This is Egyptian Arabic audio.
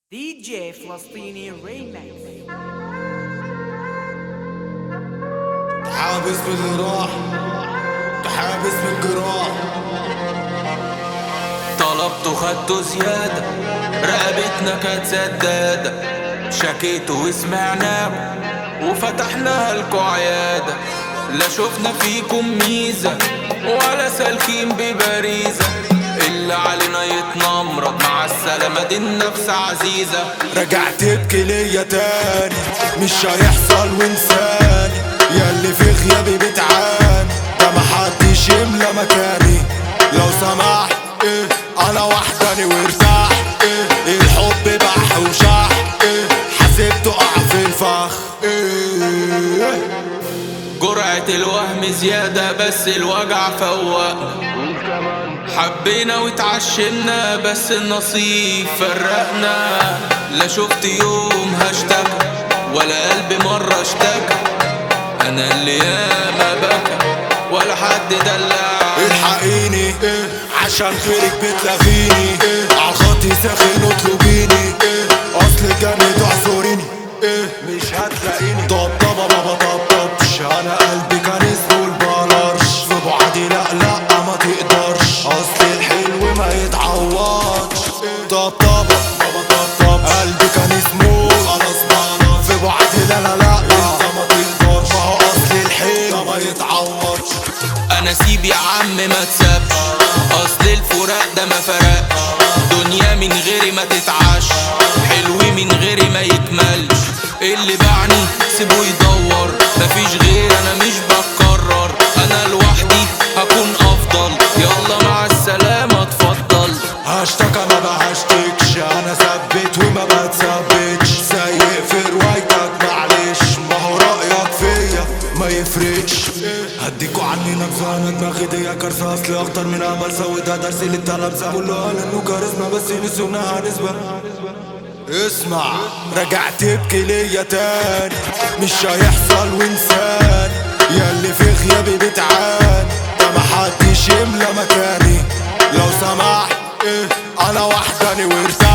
دي جي فلسطيني ريمكس حابس بالراح حابس بالجراح طلبته خدته زيادة رقبتنا كانت سدادة شكيته وسمعناه وفتحنا لكوا عيادة لا شفنا فيكم ميزة ولا سالكين ببريزة اللي علينا يتنمرض مع السلامة دي النفس عزيزة رجعت تبكي ليا تاني مش هيحصل وانساني ياللي في غيابي بتعاني ده محدش يملى مكاني لو سمحت ايه انا وحداني وارتاح ايه الحب بح وشح ايه حسبته اقع في الفخ ايه جرعة الوهم زيادة بس الوجع فوقنا حبينا واتعشمنا بس النصيب فرقنا لا شفت يوم هاشتكى ولا قلبي مرة اشتكى انا اللي ياما بكى ولا حد دلع الحقيني إيه عشان غيرك بتلغيني إيه عالخطي ساخن اطلبيني إيه اصل جامد اعذريني إيه مش هتلاقيني طب طب ما بطبطبش انا قلبي كان اسمه البلرش في بعدي لا لا ما تقدرش اصل الحلو ما يتعوضش إيه طب طب ما بطبطبش قلبي كان اسمه خلاص بلرش في بعدي لا لا لا انت ما تقدرش ما هو اصل الحلو ما يتعوضش انا سيب يا عم ما تسابش اصل الفراق ده ما فرقش دنيا من غيري ما تتعاش حلو من غيري ما يكملش اللي باعني سيبه يدور مفيش غير انا مش بكرر انا لوحدي هكون افضل يلا مع السلامة اتفضل هاشتاج انا بهاشتكش انا ثبت وما بتثبتش سايق في روايتك معلش ما هو رايك فيا ما يفرقش هديكوا عني نبذة انا دماغي دي كارثة اصلي اخطر من امل سودها درس اللي التلامذة كله قال انه كاريزما بس نسوا انها نسبة اسمع رجعت تبكي ليا تاني مش هيحصل وانساني ياللي في غيابي بتعاني ده محدش يملى مكاني لو سمحت ايه انا وحداني وارتاح